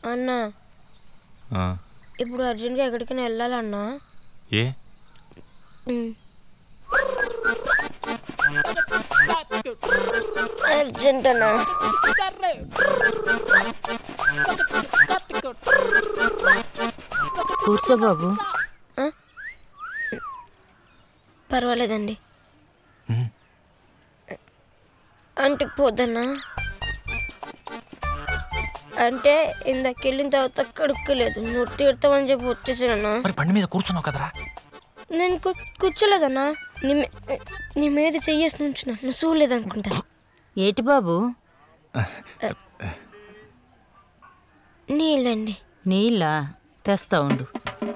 అన్న ఆ, ఇప్పుడు అర్జెంట్గా ఎక్కడికైనా వెళ్ళాలన్నా ఏ ఉమ్. అర్జెంట్ అన్నా కూర్చో బాబు ఆ? పర్వాలేదండి ఉమ్. అంటే పోదన్నా అంటే ఇందాక వెళ్ళిన తర్వాత కడుక్కోలేదు నువ్వు తీర్థమని చెప్పి వచ్చేసానన్నా మరి బండి మీద కూర్చున్నావు కదరా నేను కూ- కూర్చోలేదన్నా నీ మీ- నీ మీద చెయ్యేసి నుంచున్నా నువ్వు చూడలేదనుకుంటా ఏటి బాబు నీళ్ళండి నీళ్ళ తెస్తా ఉండు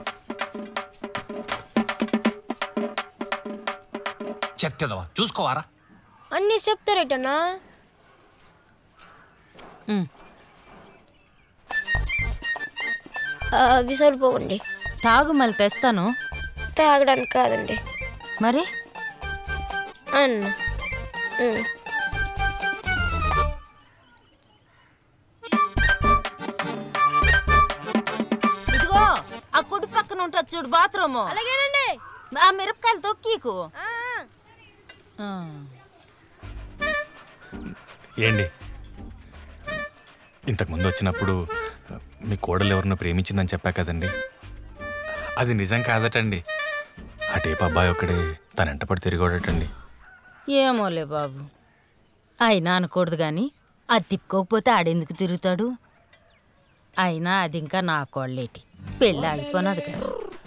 చెత్తదవా చూసుకోవారా అన్నీ చెప్తారేటన్నా ఉమ్, అవి సరిపోవండి తాగు మళ్ళీ తెస్తాను తాగడానికి కాదండి మరి అన్న ఉమ్. ఇదిగో ఆ కుడి పక్కన ఉంటుంది చూడు బాత్రూము అలాగేనండి ఆ మిరపకాయలు తొక్కీకు ఆ. ఏంటి ఇంతకుముందు వచ్చినప్పుడు మీ కోడలు ఎవరినో ప్రేమించిందని చెప్పా కదండి అది నిజం కాదటండి ఆ టేపు అబ్బాయి ఒక్కడే తన ఎంటపడి తిరిగోడటండి ఏమోలే బాబు అయినా అనకూడదు కానీ అది తిప్పుకోకపోతే ఆడెందుకు తిరుగుతాడు అయినా అది ఇంకా నా కోళ్ళేటి పెళ్ళి అయిపోయినది కదా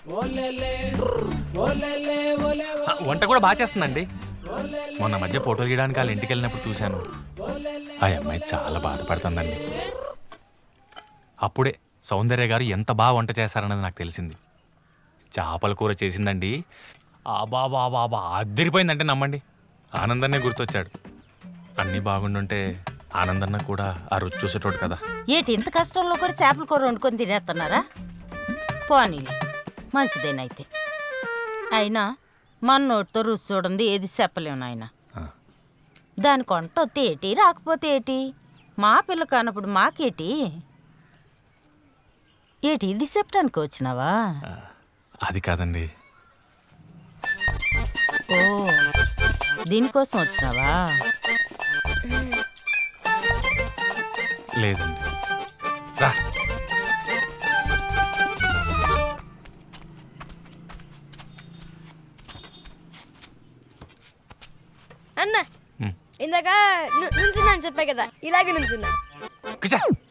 ఆ, వంట కూడా బాగా చేస్తుందండి మొన్న మధ్య ఫోటోలు గీయడానికి వాళ్ళ ఇంటికి వెళ్ళినప్పుడు చూశాను ఆ అమ్మాయి చాలా బాధపడుతుందండి అప్పుడే సౌందర్య గారు ఎంత బాగా వంట చేశారన్నది నాకు తెలిసింది చేపల కూర చేసిందండి ఆ బాబా బాబా అద్దరిపోయిందంటే నమ్మండి ఆనందన్నే గుర్తొచ్చాడు అన్నీ బాగుండుంటే ఆనందన్న కూడా ఆ రుచి చూసేటోడు కదా ఏటి ఇంత కష్టంలో కూడా చేపల కూర వండుకొని తినేస్తున్నారా పోనీలే మంచిదేనైతే అయినా మన నోటితో రుచి చూడండి ఏది చెప్పలేము నాయన ఆ, దాని కొంట వస్తే ఏటి రాకపోతే ఏటి మా పిల్ల కానప్పుడు మాకేటి ఏటి ఇది చెప్పడానికి వచ్చినావా ఆ, అది కాదండి ఓ దీనికోసం వచ్చినావా లేదండి రా అన్న ఉమ్. ఇందాక ను- నుంచున్నా అని చెప్పా కదా ఇలాగే నుంచున్నా కూర్చో.